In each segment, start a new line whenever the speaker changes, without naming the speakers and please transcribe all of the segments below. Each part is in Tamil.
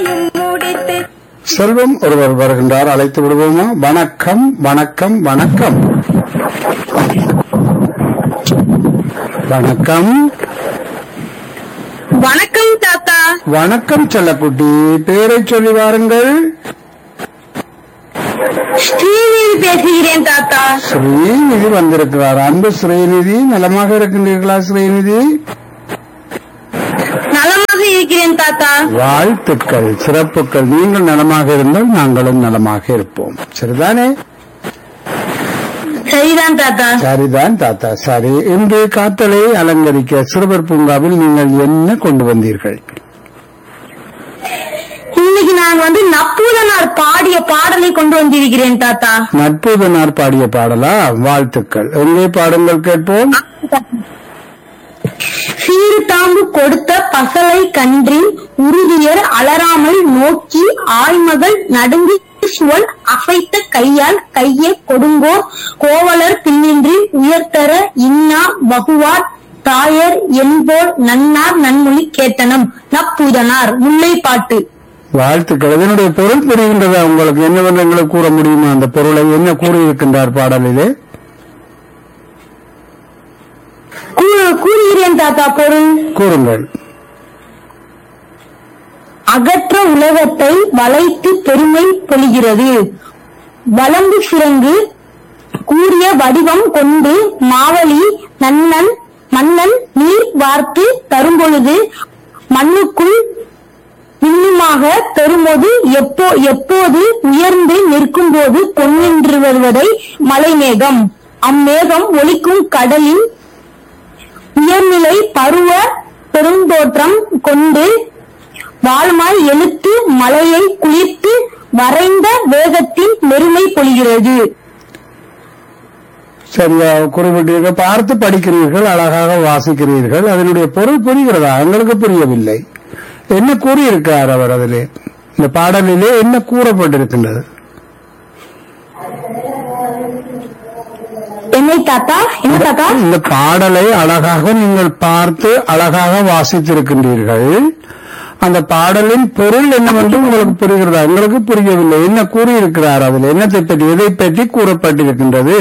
வேலையும் முடித்து
செல்வம் ஒருவர் வருகின்றார் அழைத்து விடுவோமா வணக்கம் வணக்கம் வணக்கம் வணக்கம்
வணக்கம் தாத்தா
வணக்கம் செல்லக்குட்டி பேரை சொல்லி வாருங்கள்
ஸ்ரீநிதி பேசுகிறேன் தாத்தா
ஸ்ரீநிதி வந்திருக்கிறார் அன்பு ஸ்ரீநிதி நலமாக இருக்கின்றீர்களா ஸ்ரீநிதி
நலமாக இருக்கிறேன் தாத்தா
வாழ்த்துக்கள் சிறப்புகள் நீங்கள் நலமாக இருந்தால் நாங்களும் நலமாக இருப்போம் சரிதானே
சரிதான் தாத்தா
சரிதான் தாத்தா சரி இன்று காத்தலை அலங்கரிக்க சிறுவர் பூங்காவில் நீங்கள் என்ன கொண்டு வந்தீர்கள்
இன்னைக்கு நான் வந்து நப்பூதனார் பாடிய பாடலை கொண்டு வந்திருக்கிறேன் தாத்தா
நட்புதனார் பாடிய பாடலா வாழ்த்துக்கள் எங்கே பாடுங்கள் கேட்போம்
சீறு தாம்பு கொடுத்த பசலை கன்றின் உறுதியர் அலராமல் நோக்கி ஆய்மகள் நடுங்கி சுவல் அசைத்த கையால் கையே கொடுங்கோ கோவலர் பின்னின்றி உயர்த்தர இன்னா பகுவார் தாயர் என்போல் நன்னார் நன்மொழி கேட்டனம் நப்பூதனார் முல்லைப்பாட்டு
வாழ்த்துக்கள் இதனுடைய பொருள் புரிகின்றதா உங்களுக்கு என்னவென்று எங்களுக்கு கூற முடியுமா அந்த பொருளை என்ன கூறியிருக்கின்றார் பாடலிலே
கூ- கூறுகிறேன் தாத்தா பொருள்
கூறுங்கள்
அகற்ற உலகத்தை வளைத்து பெருமை பொழிகிறது வலம்பு சிறங்கு கூறிய வடிவம் கொண்டு மாவலி நன்னன் மன்னன் நீர் வார்த்து தரும்பொழுது மண்ணுக்குள் இன்னுமாக பெறும்போது எப்போ எப்போது உயர்ந்து நிற்கும்போது பொன்னின்று வருவதை மலைமேகம் அம்மேகம் ஒலிக்கும் கடலின் உயர்நிலை பருவ பெருந்தோற்றம் கொண்டு வாழ்மாய் எழுத்து மலையை குளிர்த்து வரைந்த வேகத்தின் மெருமை பொழிகிறது
சரியா குறிப்பிட்டீர்கள் பார்த்து படிக்கிறீர்கள் அழகாக வாசிக்கிறீர்கள் அதனுடைய பொருள் புரிகிறதா எங்களுக்கு புரியவில்லை என்ன கூறியிருக்கார் அவர் அதிலே இந்த பாடலிலே என்ன கூறப்பட்டிருக்கின்றது
என்னை தாத்தா என்ன தாத்தா
இந்த பாடலை அழகாக நீங்கள் பார்த்து அழகாக வாசித்திருக்கின்றீர்கள் அந்த பாடலின் பொருள் என்னவென்று உங்களுக்கு புரிகிறதா எங்களுக்கு புரியவில்லை என்ன கூறியிருக்கிறார் அதில் என்னத்தை பற்றி எதை பற்றி கூறப்பட்டிருக்கின்றது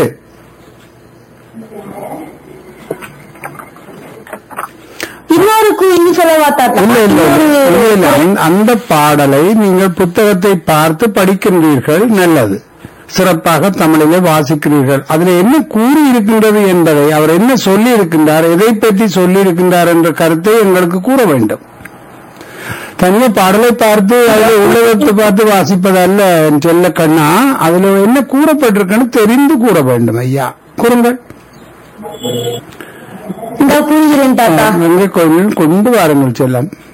இன்னொரு கு- இன்னும் சொல்லவா தாத்தா
இல்ல இல்ல இல்ல, இல்ல, இல்ல.
இன்னொரு-
அந்த- அந்த பாடலை நீங்கள் புத்தகத்தை பார்த்து படிக்கின்றீர்கள் நல்லது சிறப்பாக தமிழிலே வாசிக்கிறீர்கள் அதுல என்ன கூறி இருக்கின்றது என்பதை அவர் என்ன சொல்லி இருக்கின்றார் எதை பற்றி சொல்லி இருக்கின்றார் என்ற கருத்தை எங்களுக்கு கூற வேண்டும் தனியாக பாடலை பார்த்து அதில் உள்ளதத்தை பார்த்து வாசிப்பதல்ல என் செல்ல கண்ணா அதுல என்ன கூறப்பட்டிருக்குன்னு தெரிந்து கூற வேண்டும் ஐயா கூறுங்கள்
இந்த கூறுகிறேன் தாத்தா
எங்கே கொஞ்சம் கொண்டு வாருங்கள் செல்லம்